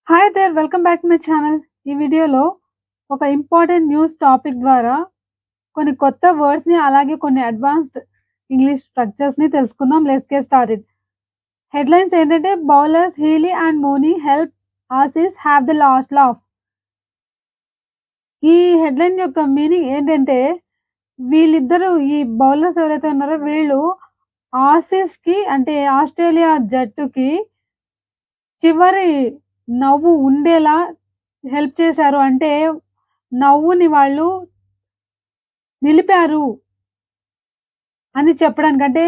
Hi there welcome back to my channel ఈ వీడియోలో ఒక ఇంపార్టెంట్ న్యూస్ టాపిక్ ద్వారా కొన్ని కొత్త వర్డ్స్ ని అలాగే కొన్ని అడ్వాన్స్డ్ ఇంగ్లీష్ స్ట్రక్చర్స్ ని తెలుసుకుందాం లెట్స్ గెట్ స్టార్టెడ్ హెడ్లైన్స్ ఏంటంటే bowlers Healy and Mooney help Aussies have the last laugh ఈ హెడ్లైన్ యొక్క మీనింగ్ ఏంటంటే వీళ్ళిద్దరూ ఈ బౌలర్స్ ఎవరైతే ఉన్నారో వీళ్ళు ఆసీస్ కి అంటే ఆస్ట్రేలియా జట్టుకి చివరి నవ్వు ఉండేలా హెల్ప్ చేశారు అంటే నవ్వుని వాళ్ళు నిలిపారు అని చెప్పడానికి అంటే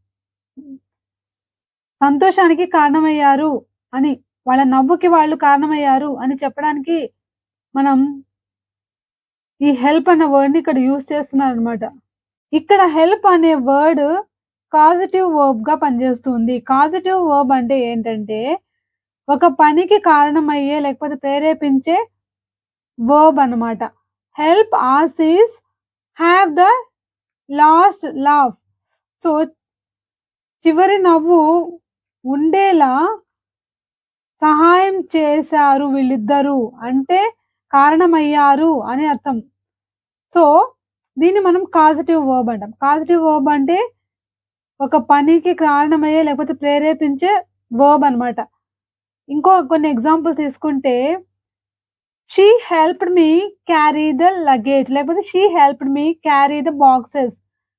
సంతోషానికి కారణమయ్యారు అని వాళ్ళ నవ్వుకి వాళ్ళు కారణమయ్యారు అని చెప్పడానికి మనం ఈ హెల్ప్ అనే వర్డ్ ని ఇక్కడ యూజ్ చేస్తున్నారు అనమాట ఇక్కడ హెల్ప్ అనే వర్డ్ కాజిటివ్ వర్బ్ గా పనిచేస్తుంది కాజిటివ్ వర్బ్ అంటే ఏంటంటే ఒక పనికి కారణమయ్యే లేకపోతే ప్రేరేపించే వర్బ్ అన్నమాట help Aussies have the last love so చివరి నవ్వు ఉండేలా సహాయం చేశారు వీళ్ళిద్దరూ అంటే కారణమయ్యారు అని అర్థం సో దీన్ని మనం కాజిటివ్ వర్బ్ అంటాం కాజిటివ్ వర్బ్ అంటే ఒక పనికి కారణమయ్యే లేకపోతే ప్రేరేపించే వర్బ్ అన్నమాట ఇంకో కొన్ని ఎగ్జాంపుల్ తీసుకుంటే she helped me carry the luggage లేకపోతే she helped me carry the boxes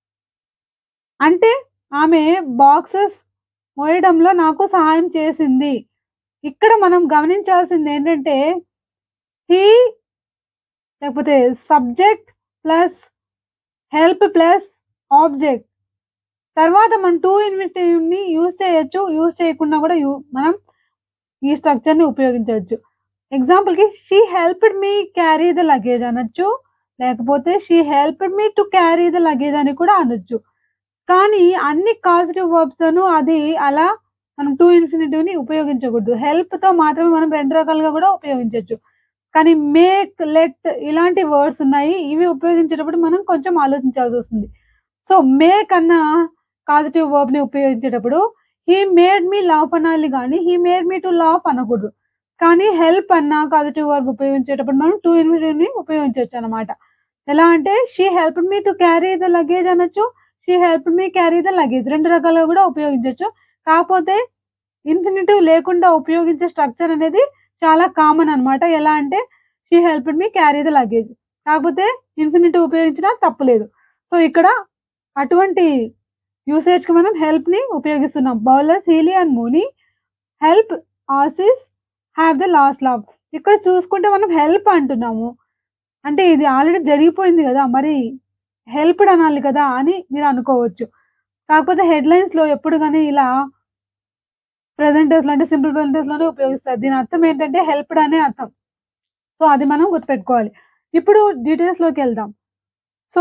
అంటే ఆమె బాక్సెస్ మోయడంలో నాకు సహాయం చేసింది ఇక్కడ మనం గమనించాల్సింది ఏంటంటే హీ లేకపోతే subject plus help plus object తర్వాత మనం టూ ఇన్విటివ్ ని యూజ్ చేయొచ్చు యూజ్ చేయకుండా కూడా యూ మనం ఈ స్ట్రక్చర్ ని ఉపయోగించవచ్చు ఎగ్జాంపుల్ కి she helped me carry the luggage అనొచ్చు లేకపోతే she helped me to carry the luggage అని కూడా అనొచ్చు కానీ అన్ని కాజిటివ్ వర్బ్స్ తోను అది అలా మనం టూ ఇన్ఫినిటివ్ ని ఉపయోగించకూడదు హెల్ప్ తో మాత్రమే మనం రెండు రకాలుగా కూడా ఉపయోగించవచ్చు కానీ మేక్ లెట్ ఇలాంటి వర్డ్స్ ఉన్నాయి ఇవి ఉపయోగించేటప్పుడు మనం కొంచెం ఆలోచించాల్సి వస్తుంది సో మేక్ అన్న పాజిటివ్ వర్బ్ ని ఉపయోగించేటప్పుడు హీ మేడ్ మీ లాఫ్ అనాలి కానీ he made me to laugh అనకూడదు కానీ హెల్ప్ అన్న పాజిటివ్ వర్బ్ ఉపయోగించేటప్పుడు మనం టూ ఇన్ఫినిటివ్ ని ఉపయోగించవచ్చు అనమాట ఎలా అంటే she help me to carry the luggage అనొచ్చు she help me carry the luggage రెండు రకాలుగా కూడా ఉపయోగించవచ్చు కాకపోతే ఇన్ఫినిటివ్ లేకుండా ఉపయోగించే స్ట్రక్చర్ అనేది చాలా కామన్ అన్నమాట ఎలా అంటే she help me carry the luggage కాకపోతే ఇన్ఫినిటివ్ ఉపయోగించినా తప్పులేదు సో ఇక్కడ అటువంటి యూసేజ్ కి మనం హెల్ప్ ని ఉపయోగిస్తున్నాం bowlers Healy and Mooney help Aussies have the last love ఇక్కడ చూసుకుంటే మనం హెల్ప్ అంటున్నాము అంటే ఇది ఆల్రెడీ జరిగిపోయింది కదా మరి హెల్ప్డ్ అనాలి కదా అని మీరు అనుకోవచ్చు కాకపోతే హెడ్లైన్స్ లో ఎప్పుడు కానీ ఇలా ప్రెసెంటర్స్ అంటే సింపుల్ ప్రెసెంటర్స్ లోనే ఉపయోగిస్తారు దీని అర్థం ఏంటంటే హెల్ప్డ్ అనే అర్థం సో అది మనం గుర్తుపెట్టుకోవాలి ఇప్పుడు డీటెయిల్స్ లోకి వెళ్దాం so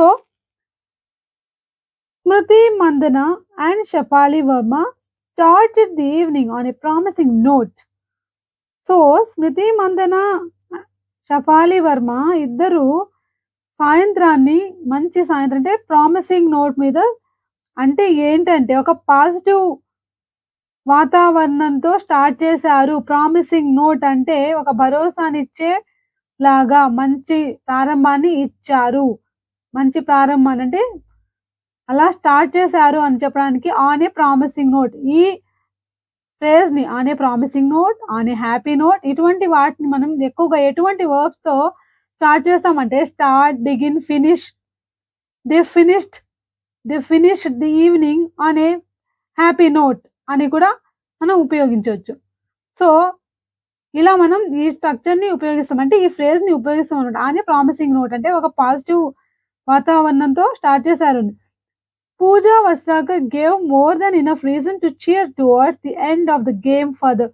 Smriti Mandhana and Shafali Verma started the evening on a promising note. So Smriti Mandhana Shafali Verma ఇద్దరు సాయంత్రాన్ని మంచి సాయంత్రం అంటే ప్రామిసింగ్ నోట్ మీద అంటే ఏంటంటే ఒక పాజిటివ్ వాతావరణంతో స్టార్ట్ చేశారు ప్రామిసింగ్ నోట్ అంటే ఒక భరోసానిచ్చే లాగా మంచి ప్రారంభాన్ని ఇచ్చారు మంచి ప్రారంభాన్ని అంటే అలా స్టార్ట్ చేశారు అని చెప్పడానికి ఆన్ ఏ ప్రామిసింగ్ నోట్ ఈ ఫ్రేజ్ ని on a promising note on a happy note ఇటువంటి వాటిని మనం ఎక్కువగా ఎటువంటి వర్బ్స్ తో స్టార్ట్ చేస్తామంటే start begin finish they finished they finish the evening on a happy note అని కూడా మనం ఉపయోగించవచ్చు సో ఇలా మనం ఈ స్ట్రక్చర్ ని ఉపయోగిస్తాం అంటే ఈ ఫ్రేజ్ ని ఉపయోగిస్తాం అనమాట ఆన్ ఏ ప్రామిసింగ్ నోట్ అంటే ఒక పాజిటివ్ వాతావరణంతో స్టార్ట్ చేశారు Pooja Vastrakar gave more than enough reason to cheer towards the end of the game for the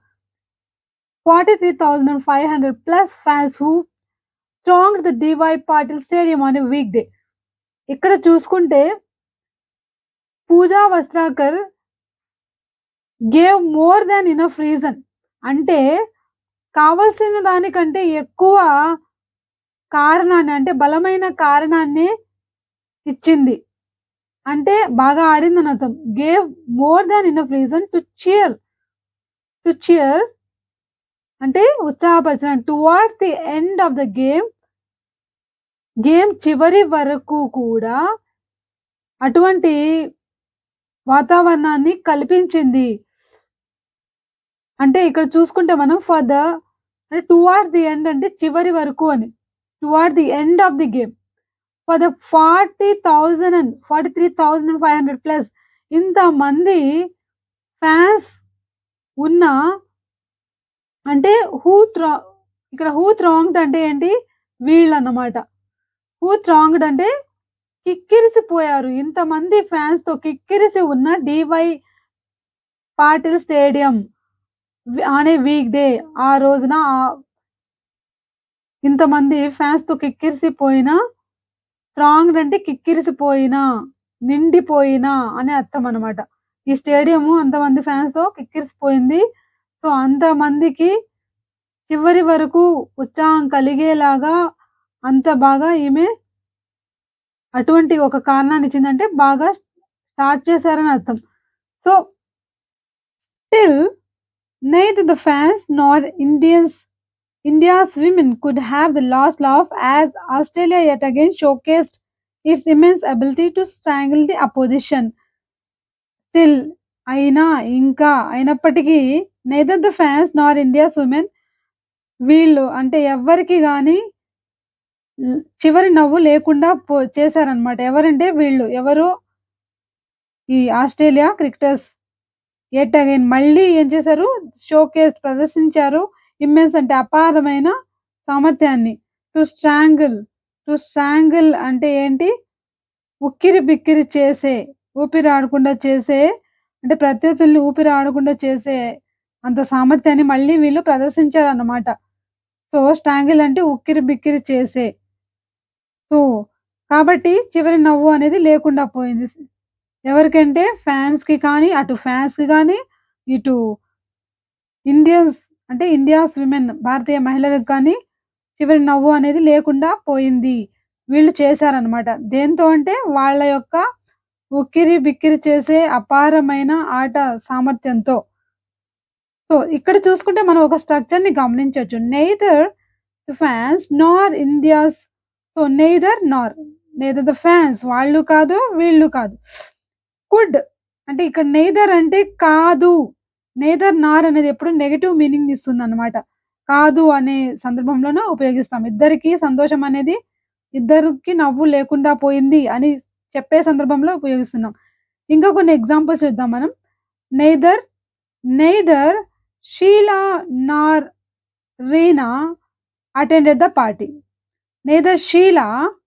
43,500 plus fans who thronged the DY Patil Stadium on a weekday. ఇక్కడ చూసుకుంటే Pooja Vastrakar gave more than enough reason అంటే కావలసిన దానికంటే ఎక్కువ కారణాన్ని అంటే బలమైన కారణాన్ని ఇచ్చింది అంటే బాగా ఆడిందని అర్థం gave more than enough reason to cheer to cheer అంటే ఉత్సాహపరిచిన towards the end of the game game చివరి వరకు కూడా అటువంటి వాతావరణాన్ని కల్పించింది అంటే ఇక్కడ చూసుకుంటే మనం ఫర్ ద అంటే టువార్డ్స్ ది ఎండ్ అంటే చివరి వరకు అని toward the end of the game for the forty thousand and forty three thousand five hundred plus ఇంతమంది ఫ్యాన్స్ ఉన్న అంటే హూ త్రా ఇక్కడ హూ త్రాంగ్డ్ అంటే ఏంటి వీళ్ళు అన్నమాట హూ త్రాంగ్డ్ అంటే కిక్కిరిసిపోయారు ఇంతమంది ఫ్యాన్స్ తో కిక్కిరిసి ఉన్న డివై పాటిల్ స్టేడియం అనే వీక్ డే ఆ రోజున ఆ- ఇంతమంది ఫ్యాన్స్ తో కిక్కిరిసిపోయిన స్ట్రాంగ్ అంటే కిక్కిరిసిపోయిన నిండిపోయిన అనే అర్థం అన్నమాట ఈ స్టేడియం అంతమంది ఫ్యాన్స్ తో కిక్కిరిసిపోయింది సో అంతమందికి చివరి వరకు ఉత్సాహం కలిగేలాగా అంత బాగా ఈమె అటువంటి ఒక కారణాన్ని ఇచ్చిందంటే బాగా స్టార్ట్ చేశారని అర్థం so still neither the fans nor Indians India's women could have the last laugh as Australia yet again showcased its immense ability to strangle the opposition. Still, అయినా ఇంకా అయినప్పటికీ neither the fans nor India's women వీళ్ళు అంటే ఎవ్వరికి కానీ చివరి నవ్వు లేకుండా పో చేశారనమాట ఎవరంటే వీళ్ళు ఎవరు ఈ ఆస్ట్రేలియా క్రికెటర్స్ ఎట్ అగైన్ మళ్ళీ ఏం చేశారు షోకేస్ ప్రదర్శించారు ఇమ్మెన్స్ అంటే అపారమైన సామర్థ్యాన్ని టు స్ట్రాంగిల్ టు స్ట్రాంగిల్ అంటే ఏంటి ఉక్కిరి బిక్కిరి చేసే ఊపిరి ఆడకుండా చేసే అంటే ప్రత్యర్థుల్ని ఊపిరి ఆడకుండా చేసే అంత సామర్థ్యాన్ని మళ్ళీ వీళ్ళు ప్రదర్శించారన్నమాట సో స్ట్రాంగిల్ అంటే ఉక్కిరి బిక్కిరి చేసే సో కాబట్టి చివరి నవ్వు అనేది లేకుండా పోయింది ఎవరికంటే ఫ్యాన్స్ కి కానీ అటు ఫ్యాన్స్ కి కానీ ఇటు ఇండియన్స్ అంటే ఇండియాస్ విమెన్ భారతీయ మహిళలకు కానీ చివరి నవ్వు అనేది లేకుండా పోయింది వీళ్ళు చేశారనమాట దేంతో అంటే వాళ్ళ యొక్క ఉక్కిరి బిక్కిరి చేసే అపారమైన ఆట సామర్థ్యంతో సో ఇక్కడ చూసుకుంటే మనం ఒక స్ట్రక్చర్ ని గమనించవచ్చు neither the fans nor India's so neither nor neither the fans వాళ్ళు కాదు వీళ్ళు కాదు కుడ్ అంటే ఇక్కడ నెయిదర్ అంటే కాదు నేదర్ నార్ అనేది ఎప్పుడు నెగటివ్ మీనింగ్ ఇస్తుంది అనమాట కాదు అనే సందర్భంలోనే ఉపయోగిస్తాం ఇద్దరికి సంతోషం అనేది ఇద్దరికి నవ్వు లేకుండా పోయింది అని చెప్పే సందర్భంలో ఉపయోగిస్తున్నాం ఇంకా కొన్ని ఎగ్జాంపుల్స్ చూద్దాం మనం neither neither Sheela nor Reena attended the party neither Sheela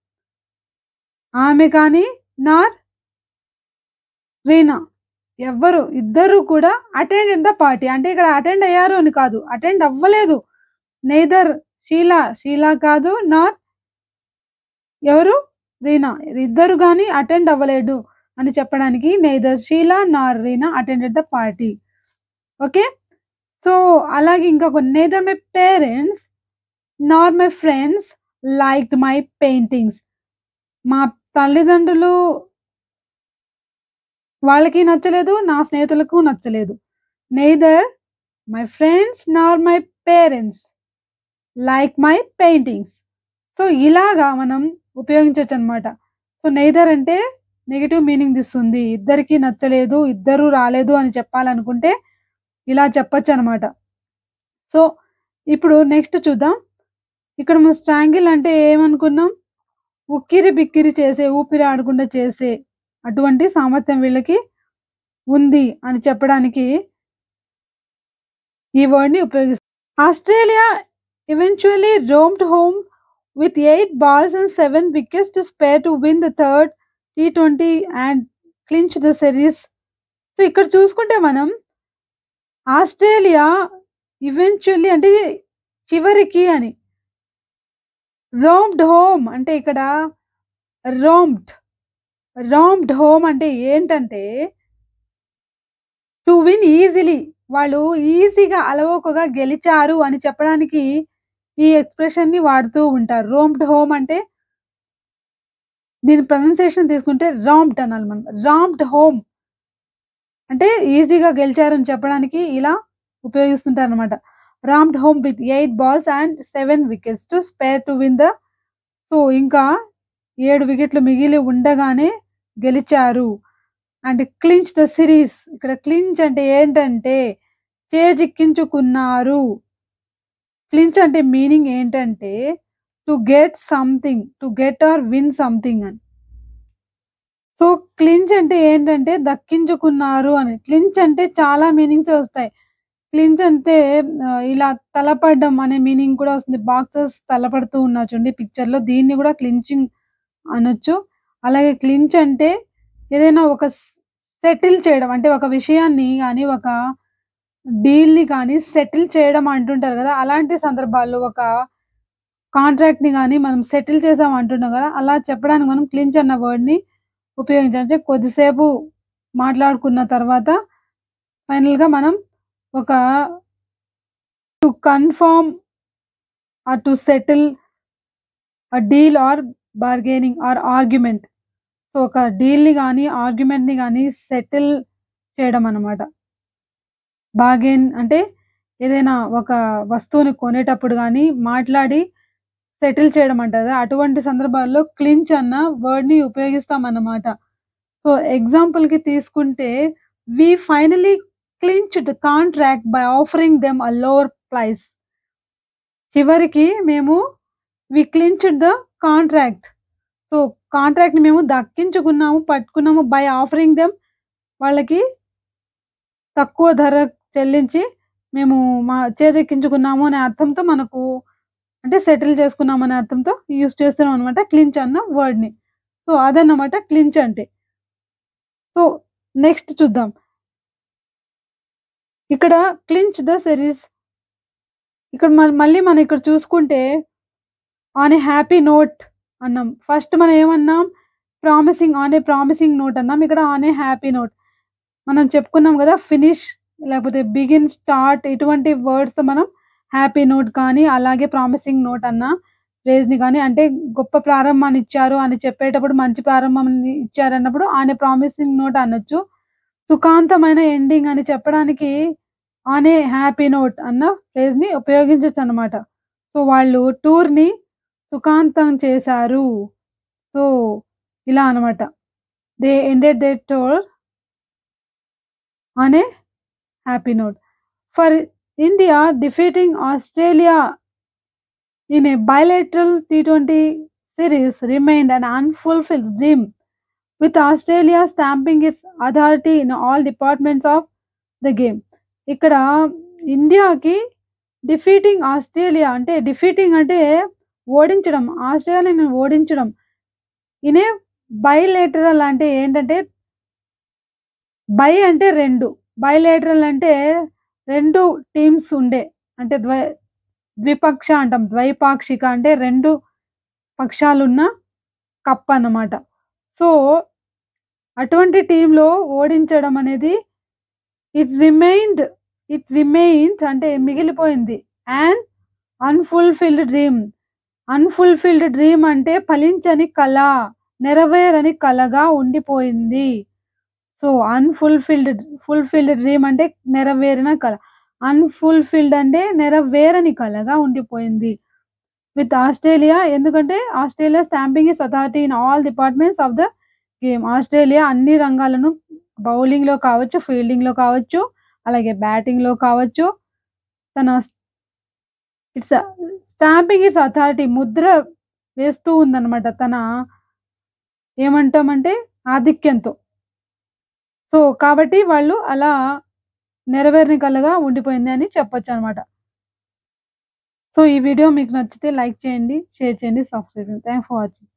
ఆమె కానీ నార్ రీనా ఎవ్వరు ఇద్దరు కూడా అటెండ్ ద పార్టీ అంటే ఇక్కడ అటెండ్ అయ్యారు అని కాదు అటెండ్ అవ్వలేదు నెయిదర్ షీలా షీలా కాదు నార్ ఎవరు రీనా ఇద్దరు కానీ అటెండ్ అవ్వలేడు అని చెప్పడానికి neither Sheela nor Reena attended the party okay so అలాగే ఇంకా కొన్ని neither my parents nor my friends liked my paintings మా తల్లిదండ్రులు వాళ్ళకి నచ్చలేదు నా స్నేహితులకు నచ్చలేదు neither my friends nor my parents like my paintings so ఇలాగా మనం ఉపయోగించవచ్చు అనమాట సో నెయిదర్ అంటే నెగిటివ్ మీనింగ్ ఇస్తుంది ఇద్దరికి నచ్చలేదు ఇద్దరు రాలేదు అని చెప్పాలనుకుంటే ఇలా చెప్పొచ్చు అనమాట సో ఇప్పుడు నెక్స్ట్ చూద్దాం ఇక్కడ మనం స్ట్రాంగిల్ అంటే ఏమనుకున్నాం ఉక్కిరి బిక్కిరి చేసే ఊపిరి ఆడకుండా చేసే అటువంటి సామర్థ్యం వీళ్ళకి ఉంది అని చెప్పడానికి ఈ వర్డ్ ని ఉపయోగిస్తారు Australia eventually roamed home with eight balls and seven wickets to spare to win the third T20 and clinch the series. So ఇక్కడ చూసుకుంటే మనం ఆస్ట్రేలియా ఈవెన్చువల్లీ అంటే చివరికి అని రోమ్డ్ హోమ్ అంటే ఇక్కడ రోమ్డ్ రోమ్డ్ హోమ్ అంటే ఏంటంటే టు విన్ ఈజీలీ వాళ్ళు ఈజీగా అలవోకగా గెలిచారు అని చెప్పడానికి ఈ ఎక్స్ప్రెషన్ ని వాడుతూ ఉంటారు రోమ్డ్ హోమ్ అంటే దీని ప్రొనౌన్సియేషన్ తీసుకుంటే రామ్డ్ అనాలి మనం రామ్డ్ హోమ్ అంటే ఈజీగా గెలిచారు అని చెప్పడానికి ఇలా ఉపయోగిస్తుంటారు అనమాట rammed home with eight balls and seven wickets to spare to win the so ఇంకా ఏడు వికెట్లు మిగిలి ఉండగానే గెలిచారు అండ్ క్లించ్ ద సిరీస్ ఇక్కడ క్లించ్ అంటే ఏంటంటే చేజిక్కించుకున్నారు క్లించ్ అంటే మీనింగ్ ఏంటంటే to get something to get or win something అని సో క్లించ్ అంటే ఏంటంటే దక్కించుకున్నారు అని క్లించ్ అంటే చాలా మీనింగ్స్ వస్తాయి క్లించ్ అంటే ఆ, ఇలా తలపడడం అనే మీనింగ్ కూడా వస్తుంది బాక్సెస్ తలపడుతూ ఉన్నా చూడండి పిక్చర్ లో దీన్ని కూడా క్లించింగ్ అనొచ్చు అలాగే క్లించ్ అంటే ఏదైనా ఒక సెటిల్ చేయడం అంటే ఒక విషయాన్ని కానీ ఒక డీల్ ని కానీ సెటిల్ చేయడం అంటుంటారు కదా అలాంటి సందర్భాల్లో ఒక కాంట్రాక్ట్ ని కానీ మనం సెటిల్ చేసాం అంటున్నాం కదా అలా చెప్పడానికి మనం క్లించ్ అన్న వర్డ్ ని ఉపయోగించాలి అంటే కొద్దిసేపు మాట్లాడుకున్న తర్వాత ఫైనల్ గా మనం ఒక to confirm or to settle deal or bargaining or argument so ఒక డీల్ ని కానీ ఆర్గ్యుమెంట్ ని కానీ సెటిల్ చేయడం అన్నమాట బార్గెన్ అంటే ఏదైనా ఒక వస్తువుని కొనేటప్పుడు కానీ మాట్లాడి సెటిల్ చేయడం అంటారు కదా, అటువంటి సందర్భాల్లో క్లించ్ అన్న వర్డ్ ని ఉపయోగిస్తాం అన్నమాట సో ఎగ్జాంపుల్ కి తీసుకుంటే we finally clinched contract by offering them a lower price చివరికి మేము we clinched the contract so contract ని మేము దక్కించుకున్నాము పట్టుకున్నాము బై ఆఫరింగ్ దెమ్ వాళ్ళకి తక్కువ ధర చెల్లించి మేము మా చేజెక్కించుకున్నాము అనే అర్థంతో మనకు అంటే సెటిల్ చేసుకున్నాం అనే అర్థంతో యూస్ చేస్తున్నాం అనమాట క్లించ్ అన్న వర్డ్ ని సో అదన్నమాట క్లించ్ అంటే సో నెక్స్ట్ చూద్దాం ఇక్కడ క్లించ్ ద సిరీస్ ఇక్కడ మన- మళ్ళీ మనం ఇక్కడ చూసుకుంటే ఆన్ ఏ హ్యాపీ నోట్ అన్నాం ఫస్ట్ మనం ఏమన్నాం promising on a promising note అన్నాం ఇక్కడ ఆన్ ఏ హ్యాపీ నోట్ మనం చెప్పుకున్నాం కదా ఫినిష్ లేకపోతే బిగిన్ స్టార్ట్ ఇటువంటి వర్డ్స్ మనం హ్యాపీ నోట్ కానీ అలాగే ప్రామిసింగ్ నోట్ అన్న phrase ని కానీ అంటే గొప్ప ప్రారంభాన్ని ఇచ్చారు అని చెప్పేటప్పుడు మంచి ప్రారంభం ఇచ్చారు అన్నప్పుడు ఆన్ ఏ ప్రామిసింగ్ నోట్ అనొచ్చు సుఖాంతమైన ఎండింగ్ అని చెప్పడానికి ఆన్ ఏ హ్యాపీ నోట్ అన్న phrase ని ఉపయోగించవచ్చు అన్నమాట సో వాళ్ళు టూర్ ని సుఖాంతం చేశారు సో ఇలా అన్నమాట they ended they tour on a happy note for India defeating Australia in a bilateral T20 series remained an unfulfilled dream, with Australia stamping its authority in all departments of the game. ఇక్కడ ఇండియాకి defeating Australia అంటే defeating అంటే ఓడించడం ఆస్ట్రేలియాని ఓడించడం ఇనే bilateral అంటే ఏంటంటే by అంటే రెండు బైలేటరల్ అంటే రెండు టీమ్స్ ఉండే అంటే ద్వై ద్విపక్ష అంటాం ద్వైపాక్షిక అంటే రెండు పక్షాలున్న కప్ అన్నమాట సో అటువంటి టీంలో ఓడించడం అనేది ఇట్ రిమైన్డ్ ఇట్ రిమైన్స్ అంటే మిగిలిపోయింది and unfulfilled dream unfulfilled dream అంటే ఫలించని కళ నెరవేరని కళగా ఉండిపోయింది సో అన్ఫుల్ఫిల్డ్ ఫుల్ఫిల్డ్ డ్రీమ్ అంటే నెరవేరిన కళ అన్ఫుల్ఫిల్డ్ అంటే నెరవేరని కళగా ఉండిపోయింది విత్ ఆస్ట్రేలియా ఎందుకంటే Australia stamping is authority in all departments of the game Australia అన్ని రంగాలను బౌలింగ్ లో కావచ్చు ఫీల్డింగ్ లో కావచ్చు అలాగే బ్యాటింగ్ లో కావచ్చు తన ఇట్స్ స్టాంపింగ్ ఇట్స్ అథారిటీ ముద్ర వేస్తూ ఉందన్నమాట తన ఏమంటామంటే ఆధిక్యంతో సో కాబట్టి వాళ్ళు అలా నెరవేరని కళగా ఉండిపోయింది అని చెప్పొచ్చు అనమాట సో ఈ వీడియో మీకు నచ్చితే లైక్ చేయండి షేర్ చేయండి సబ్స్క్రైబ్ చేయండి థ్యాంక్ ఫర్ వాచింగ్